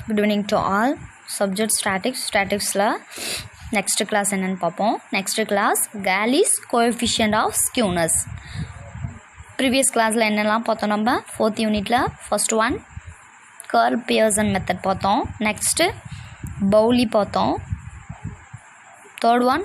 good evening to all subject statistics ஸ்டாட்டிக்ஸில் next class என்னென்னு பார்ப்போம் next class Kelly's coefficient of skewness previous கிளாஸில் என்னெல்லாம் பார்த்தோம் நம்ம ஃபோர்த் யூனிட்டில் first one Karl Pearson method பார்த்தோம் நெக்ஸ்ட்டு பவுலி பார்த்தோம் தேர்ட் ஒன்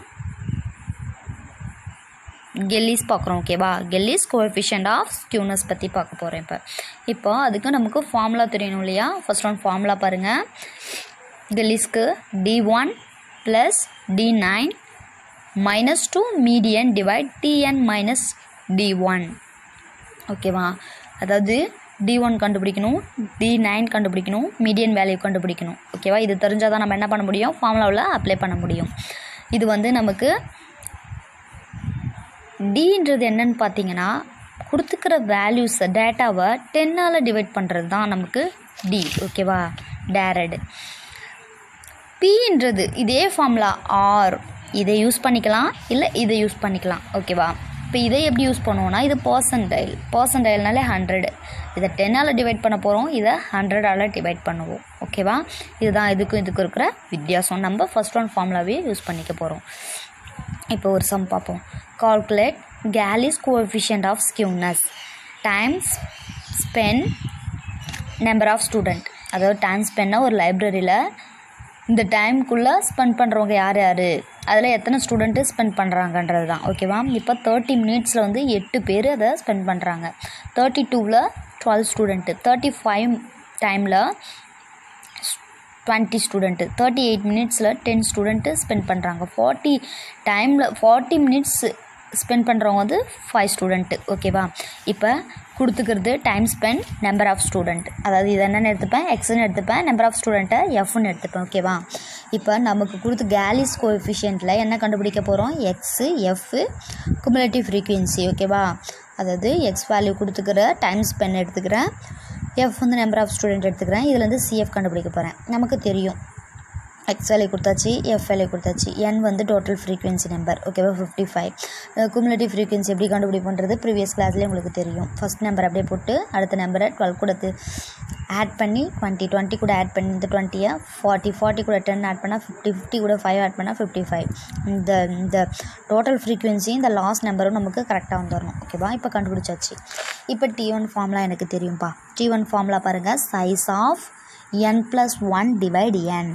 கெல்லிஸ் பார்க்குறோம் ஓகேவா கெல்லிஸ் கோஎஃபிஷியன்ட் ஆஃப் ஸ்கியூனஸ் பற்றி பார்க்க போகிறேன் இப்போ இப்போ அதுக்கு நமக்கு ஃபார்முலா தெரியணும் இல்லையா ஃபர்ஸ்ட் ஒன் ஃபார்முலா பாருங்கள் கெல்லிஸ்க்கு D one plus D nine minus two median divide DN minus D one ஓகேவா அதாவது டி ஒன் கண்டுபிடிக்கணும் டி நைன் கண்டுபிடிக்கணும் மீடியன் வேல்யூ கண்டுபிடிக்கணும் ஓகேவா இது தெரிஞ்சால் தான் நம்ம என்ன பண்ண முடியும் ஃபார்முலாவில் அப்ளை பண்ண முடியும் இது வந்து நமக்கு டின்றது என்னன்னு பார்த்தீங்கன்னா கொடுத்துக்கிற வேல்யூஸை டேட்டாவை டென்னால் டிவைட் பண்ணுறது தான் நமக்கு டி ஓகேவா டேரடு பின்றது இதே ஃபார்முலா ஆர் இதை யூஸ் பண்ணிக்கலாம் இல்லை இதை யூஸ் பண்ணிக்கலாம் ஓகேவா இப்போ இதை எப்படி யூஸ் பண்ணுவோம்னா இது பர்சன்டைல் பர்சன்டைல்னாலே ஹண்ட்ரடு இதை டென்னால் டிவைட் பண்ண போகிறோம் இதை ஹண்ட்ரடால் டிவைட் பண்ணுவோம் ஓகேவா இதுதான் இதுக்கும் இதுக்கும் இருக்கிற வித்தியாசம் நம்ம ஃபஸ்ட் ஒன் ஃபார்முலாவே யூஸ் பண்ணிக்க போகிறோம் இப்போ ஒரு சம் பார்ப்போம் calculate Kelly's coefficient of skewness times spent number of student அதாவது டைம் ஸ்பென்னா ஒரு லைப்ரரியில் இந்த டைம்குள்ளே ஸ்பெண்ட் பண்ணுறவங்க யார் யார் அதில் எத்தனை ஸ்டூடெண்ட்டு ஸ்பெண்ட் பண்ணுறாங்கன்றது தான் ஓகேவா இப்போ தேர்ட்டி மினிட்ஸில் வந்து எட்டு பேர் அதை ஸ்பெண்ட் பண்ணுறாங்க தேர்ட்டி டூவில் டுவெல் ஸ்டூடெண்ட்டு தேர்ட்டி ஃபைவ் டைமில் டுவெண்ட்டி ஸ்டூடெண்ட்டு தேர்ட்டி எயிட் மினிட்ஸில் டென் ஸ்டூடெண்ட்டு ஸ்பெண்ட் பண்ணுறாங்க ஃபார்ட்டி டைமில் ஃபார்ட்டி மினிட்ஸ் ஸ்பெண்ட் பண்ணுறவங்க வந்து ஃபைவ் ஸ்டூடெண்ட்டு ஓகேவா இப்போ கொடுத்துக்கிறது time spend number of student அதாவது இது என்னென்னு எடுத்துப்பேன் எக்ஸ்ன்னு எடுத்துப்பேன் நம்பர் ஆஃப் ஸ்டூடெண்ட்டை எஃப்னு எடுத்துப்பேன் ஓகேவா இப்போ நமக்கு கொடுத்து கேலிஸ் கோஎஃபிஷியண்ட்டில் என்ன கண்டுபிடிக்க போகிறோம் எக்ஸு எஃப்பு குமுலேட்டிவ் ஃப்ரீக்குவென்சி ஓகேவா அதாவது எக்ஸ் வேல்யூ கொடுத்துக்கிற டைம் ஸ்பென் எடுத்துக்கிறேன் எஃப் வந்து நம்பர் ஆஃப் ஸ்டூடெண்ட் எடுத்துக்கிறேன் இதில் வந்து சிஎஃப் கண்டுபிடிக்க போகிறேன் நமக்கு தெரியும் எக்ஸ் வேல்யூ கொடுத்தாச்சு எஃப் வேல்யூ கொடுத்தாச்சு என் வந்து டோட்டல் ஃப்ரீக்வன்சி நம்பர் ஓகேவா ஃபிஃப்டி ஃபைவ் குமுலேட்டிவ் ஃப்ரீக்வன்சி எப்படி கண்டுபிடிப்போன்றது ப்ரீவியஸ் கிளாஸ்லேயே உங்களுக்கு தெரியும் ஃபஸ்ட் நம்பர் அப்படியே போட்டு அடுத்த நம்பரை டுவெல் கூட ஆட் பண்ணி டுவெண்ட்டி டுவெண்ட்டி கூட ஆட் பண்ணி இந்த டுவெண்ட்டியை ஃபார்ட்டி ஃபார்ட்டி கூட டென் ஆட் பண்ணால் ஃபிஃப்டி ஃபிஃப்டி கூட ஃபைவ் ஆட் பண்ணால் ஃபிஃப்டி ஃபைவ் இந்த இந்த டோட்டல் ஃப்ரீக்வன்சி இந்த லாஸ்ட் நம்பரும் நமக்கு கரெக்டாக வந்துடணும் ஓகேவா இப்போ கண்டுபிடிச்சாச்சு இப்போ டி ஒன் ஃபார்ம்லாம் எனக்கு தெரியும்ப்பா டி ஒன் ஃபார்முலா பாருங்கள் size of N plus one divide N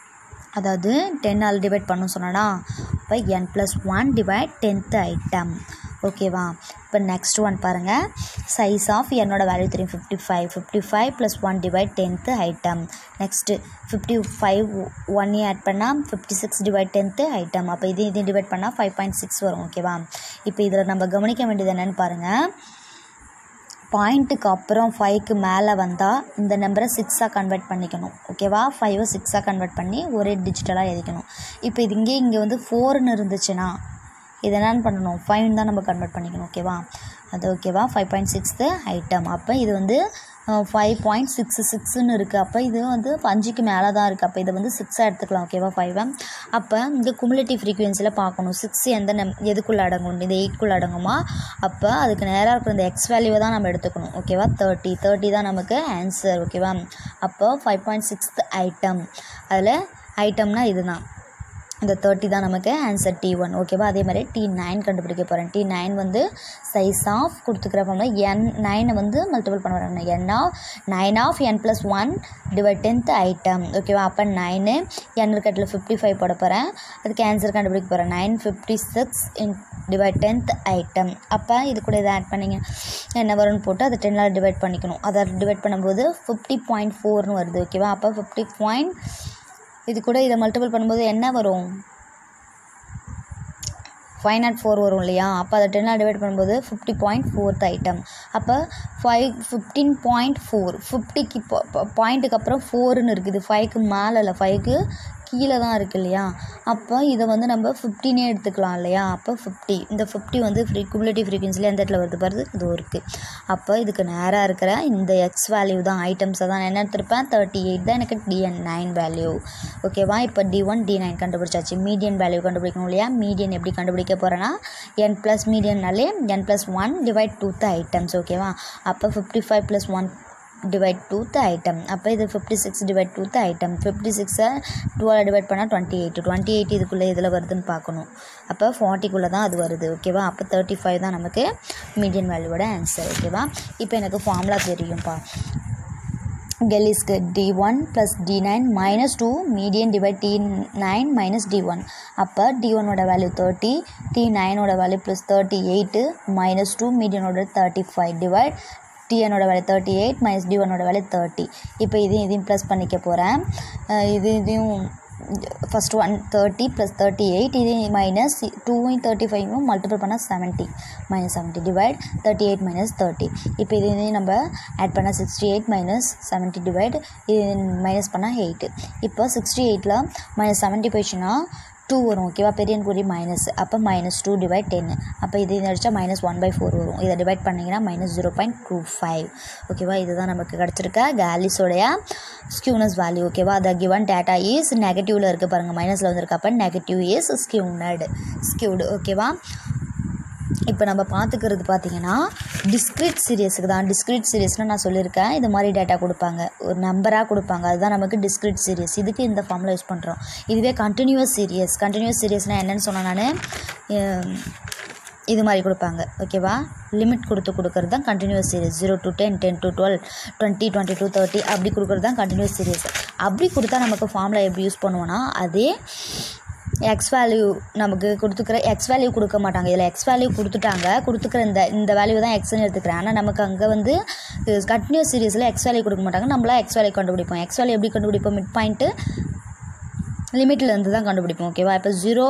அதாவது டென்னால் டிவைட் பண்ண சொன்னா இப்போ N plus one divide tenth item ஓகேவா இப்போ நெக்ஸ்ட் ஒன் பாருங்கள் சைஸ் ஆஃப் என்னோட வேல்யூ தெரியும் fifty five fifty five plus one divide tenth item next fifty five one add பண்ணால் fifty six divide tenth item அப்போ இது இது டிவைட் பண்ணால் ஃபைவ் பாயிண்ட் சிக்ஸ் வரும் ஓகேவா இப்போ இதில் நம்ம கவனிக்க வேண்டியது என்னென்னு பாருங்கள் பாயிண்ட்டுக்கு அப்புறம் ஃபைவ்க்கு மேலே வந்தால் இந்த நம்பரை சிக்ஸாக கன்வெர்ட் பண்ணிக்கணும் ஓகேவா ஃபைவை சிக்ஸாக கன்வெர்ட் பண்ணி ஒரே டிஜிட்டலாக எழுதிக்கணும் இப்போ இது இங்கே இங்கே வந்து ஃபோர்னு இருந்துச்சுன்னா இது என்னென்னு பண்ணணும் ஃபைவ் தான் நம்ம கன்வெர்ட் பண்ணிக்கணும் ஓகேவா அது ஓகேவா ஃபைவ் பாயிண்ட் சிக்ஸ்த்து ஐட்டம் அப்போ இது வந்து ஃபைவ் பாயிண்ட் சிக்ஸ் சிக்ஸ்னு இருக்குது அப்போ இது வந்து அஞ்சுக்கு மேலே தான் இருக்குது அப்போ இதை வந்து சிக்ஸாக எடுத்துக்கலாம் ஓகேவா ஃபைவை அப்போ இந்த குமுலேட்டிவ் ஃப்ரீக்வன்சியில் பார்க்கணும் சிக்ஸ் எந்த நம் எதுக்குள்ளே அடங்கும் இந்த எயிட்குள்ளே அடங்குமா அப்போ அதுக்கு நேராக இருக்கிற இந்த எக்ஸ் வேல்யூவை தான் நம்ம எடுத்துக்கணும் ஓகேவா தேர்ட்டி தேர்ட்டி தான் நமக்கு ஆன்சர் ஓகேவா அப்போ ஃபைவ் பாயிண்ட் சிக்ஸ்த் ஐட்டம் அதில் ஐட்டம்னா இதுதான் இந்த தேர்ட்டி தான் நமக்கு ஆன்சர் டி ஒன் ஓகேவா அதே மாதிரி டி நைன் கண்டுபிடிக்க போகிறேன் டி நைன் வந்து சைஸ் ஆஃப் கொடுத்துக்கிற ஃபார்ம்ல என் நைனை வந்து மல்டிபிள் பண்ண வராங்க N of nine of N plus one divide tenth item ஓகேவா அப்போ நைனு என் இருக்கட்டில் ஃபிஃப்டி ஃபைவ் போட போகிறேன் அதுக்கு ஆன்சர் கண்டுபிடிக்க போகிறேன் nine fifty six in divide tenth item அப்போ இது கூட இதை ஆட் பண்ணிங்க என்ன வரும்னு போட்டு அதை டென்னால் டிவைட் பண்ணிக்கணும் அதை டிவைட் பண்ணும்போது ஃபிஃப்டி பாயிண்ட் ஃபோர்னு வருது ஓகேவா அப்போ ஃபிஃப்டி பாயிண்ட் இது கூட இதை மல்டிபிள் பண்ணும்போது என்ன வரும் ஃபைவ் நாட் ஃபோர் வரும் இல்லையா அப்போ அதை டென்னால் டிவைட் பண்ணும்போது ஃபிஃப்டி பாயிண்ட் ஃபோர்த் ஐட்டம் அப்போ ஃபைவ் ஃபிஃப்டீன் பாயிண்ட் ஃபோர் ஃபிஃப்டிக்கு பாயிண்ட்டுக்கு அப்புறம் ஃபோர்னு இருக்குது ஃபைவ்க்கு மேலே இல்லை ஃபைவ்க்கு கீழே தான் இருக்குது இல்லையா அப்போ இதை வந்து நம்ம ஃபிஃப்டினே எடுத்துக்கலாம் இல்லையா அப்போ ஃபிஃப்டி இந்த ஃபிஃப்டி வந்து ஃப்ரீ குமுலேட்டிவ் ஃப்ரீக்வன்சியில் எந்த இடத்துல வருது பாருது இது இருக்குது அப்போ இதுக்கு நேராக இருக்கிற இந்த எக்ஸ் வேல்யூ தான் ஐட்டம்ஸை தான் என்ன எடுத்திருப்பேன் தேர்ட்டி எயிட் தான் எனக்கு டிஎன் நைன் வேல்யூ ஓகேவா இப்போ டி ஒன் டி நைன் கண்டுபிடிச்சாச்சு மீடியன் வேல்யூ கண்டுபிடிக்கணும் இல்லையா மீடியன் எப்படி கண்டுபிடிக்க போகிறேன்னா என் ப்ளஸ் மீடியன்னாலே N plus one divide two the items ஓகேவா அப்போ fifty five plus one divide twoth item அப்போ இது fifty six divide twoth item fifty சிக்ஸை டுவெல் டிவைட் பண்ணால் டுவெண்ட்டி எயிட் டுவெண்ட்டி எயிட் இதுக்குள்ளே இதில் வருதுன்னு பார்க்கணும் அப்போ ஃபார்ட்டிக்குள்ளே தான் அது வருது ஓகேவா அப்போ தேர்ட்டி ஃபைவ் தான் நமக்கு மீடியன் வேல்யூவோட ஆன்சர் ஓகேவா இப்போ எனக்கு ஃபார்முலா தெரியும்ப்பா கெலிஸ்க்கு D one plus D nine minus two median divide D nine minus D one அப்போ டி ஒன்னோட வேல்யூ தேர்ட்டி டி நைனோட value plus thirty eight minus two மீடியனோட தேர்ட்டி ஃபைவ் டிவைட் டிஎனோட value thirty eight minus D ஒன்னோட value thirty இப்போ இதையும் இதையும் plus பண்ணிக்க போகிறேன் இது இதையும் first one thirty plus thirty eight இது மைனஸ் டூவையும் தேர்ட்டி ஃபைவும் மல்டிபிள் பண்ணால் seventy minus seventy divide thirty eight minus thirty இப்போ இது இதையும் நம்ம ஆட் பண்ணால் sixty eight minus seventy divide இது மைனஸ் பண்ணால் எயிட்டு இப்போ சிக்ஸ்டி எயிட்டில் மைனஸ் செவன்ட்டி போயிடுச்சுன்னா டூ வரும் ஓகேவா பெரியன் குறி மைனஸ் அப்போ மைனஸ் டூ டிவைட் டென்னு அப்போ இது அடித்தா மைனஸ் ஒன் பை ஃபோர் வரும் இதை டிவைட் பண்ணிங்கன்னா minus zero point two five ஓகேவா இதுதான் நமக்கு கிடச்சிருக்க கேலிஸோடைய ஸ்கியூனஸ் வேல்யூ ஓகேவா த கிவன் டேட்டா இஸ் நெகட்டிவில் இருக்குது பாருங்கள் மைனஸில் வந்திருக்கு அப்போ நெகட்டிவ் இஸ் ஸ்கியூனட் ஸ்கியூடு ஓகேவா இப்போ நம்ம பார்த்துக்கிறது பார்த்தீங்கன்னா டிஸ்க்ரீட் சீரியஸுக்கு தான் டிஸ்க்ரீட் சீரியஸ்னால் நான் சொல்லியிருக்கேன் இது மாதிரி டேட்டா கொடுப்பாங்க ஒரு நம்பராக கொடுப்பாங்க அதுதான் நமக்கு டிஸ்க்ரீட் சீரியஸ் இதுக்கு இந்த ஃபார்மில் யூஸ் பண்ணுறோம் இதுவே கண்டினியூஸ் சீரியஸ் கண்டினியூஸ் சீரியஸ்னால் என்னென்னு சொன்னேன் நான் இது மாதிரி கொடுப்பாங்க ஓகேவா லிமிட் கொடுத்து கொடுக்குறது தான் continuous series zero to ten ten to twelve twenty twenty to thirty அப்படி கொடுக்குறது தான் கண்டினியூஸ் சீரியஸ் அப்படி கொடுத்தா நமக்கு ஃபார்மில் எப்படி யூஸ் பண்ணுவோன்னா அதே எக்ஸ் வேல்யூ நமக்கு கொடுத்துக்கிற எக்ஸ் வேல்யூ கொடுக்க மாட்டாங்க இதில் எக்ஸ் வேல்யூ கொடுத்துட்டாங்க கொடுத்துக்கிற இந்த இந்த வேல்யூ தான் எக்ஸ்னு எடுத்துக்கிறேன் ஆனால் நமக்கு அங்கே வந்து கண்டினியூஸ் சீரியஸில் எக்ஸ் வேல்யூ கொடுக்க மாட்டாங்க நம்மளா எக்ஸ் வேல்யூ கண்டுபிடிப்போம் எக்ஸ் வேல்யூ எப்படி கண்டுபிடிப்போம் மிட் பாயிண்ட்டு லிமிட்டில் இருந்து தான் கண்டுபிடிப்போம் ஓகேவா இப்போ ஜீரோ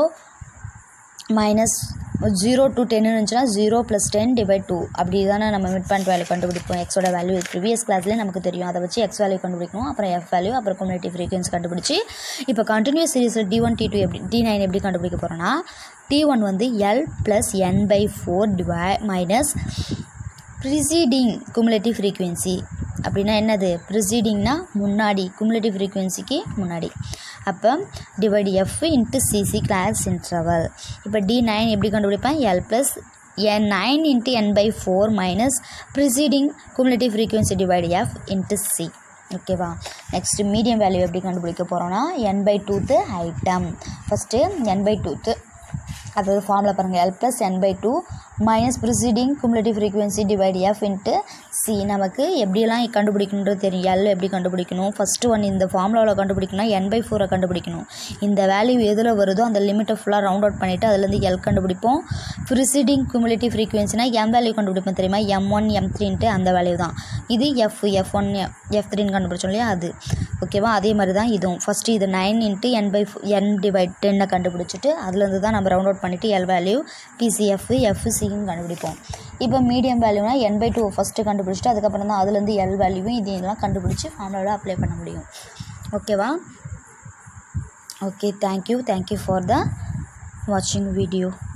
மைனஸ் ஜீரோ டு டென்னு இருந்துச்சுன்னா zero plus ten divide two அப்படி தானே நம்ம மிட் பாயிண்ட் வேல்யூ கண்டுபிடிப்போம் எக்ஸோட வேல்யூ ப்ரீவியஸ் கிளாஸ்லேயே நமக்கு தெரியும் அதை வச்சு எக்ஸ் வேல்யூ கண்டுபிடிக்கணும் அப்புறம் எஃப் வேல்யூ அப்புறம் கம்யூனிட்டி ஃப்ரீக்வன்சி கண்டுபிடிச்சி இப்போ கண்டினியூஸ் சீரிஸில் டி ஒன் டி டூ எப்படி டி நைன் எப்படி கண்டுபிடிக்க போகிறோன்னா டி ஒன் வந்து L plus N by four divide minus preceding cumulative frequency அப்படின்னா என்னது ப்ரிசீடிங்னா முன்னாடி குமுலேட்டிவ் ஃப்ரீக்வன்சிக்கு முன்னாடி அப்போ divide F into CC class interval இப்போ டி நைன் எப்படி கண்டுபிடிப்பேன் L plus N nine into N by four minus preceding cumulative frequency divide F into C ஓகேவா நெக்ஸ்ட்டு மீடியம் வேல்யூ எப்படி கண்டுபிடிக்க போகிறோன்னா N by twoth item first N by twoth அதாவது ஃபார்மில் பாருங்கள் L plus N by two minus preceding cumulative frequency divide F into C நமக்கு எப்படியெல்லாம் கண்டுபிடிக்கணுன்றது தெரியும் எல் எப்படி கண்டுபிடிக்கணும் ஃபஸ்ட்டு ஒன் இந்த ஃபார்முலாவில் கண்டுபிடிக்கணும் என் பை ஃபோரை கண்டுபிடிக்கணும் இந்த வேல்யூ எதில் வருதோ அந்த லிமிட்டை ஃபுல்லாக ரவுண்ட் அவுட் பண்ணிவிட்டு அதுலேருந்து எல் கண்டுபிடிப்போம் ப்ரிசீடிங் குமுலேட்டிவ் ஃப்ரீக்வன்சினா எம் வேல்யூ கண்டுபிடிப்போம் தெரியுமா எம் ஒன் எம் த்ரீன்ட்டு அந்த வேல்யூ தான் இது எஃப் எஃப் ஒன் எஃப் த்ரீன்னு கண்டுபிடிச்சோம் இல்லையா அது ஓகேவா அதே மாதிரி தான் இதுவும் ஃபஸ்ட்டு இது nine into N by N divide டென்னை கண்டுபிடிச்சிட்டு அதுலேருந்து தான் நம்ம ரவுண்ட் அவுட் பண்ணிவிட்டு எல் வேல்யூ பிசிஎஃப் எஃப்சின்னு கண்டுபிடிப்போம் இப்போ மீடியம் வேல்யூனா என் பை டூ ஃபஸ்ட்டு கண்டுபிடிச்சிட்டு அதுக்கப்புறம் தான் அதுலேருந்து எல் வேல்யூவும் இதெல்லாம் கண்டுபிடிச்சி ஃபார்முலாவில் அப்ளை பண்ண முடியும் ஓகேவா okay thank you thank you for the வாட்சிங் வீடியோ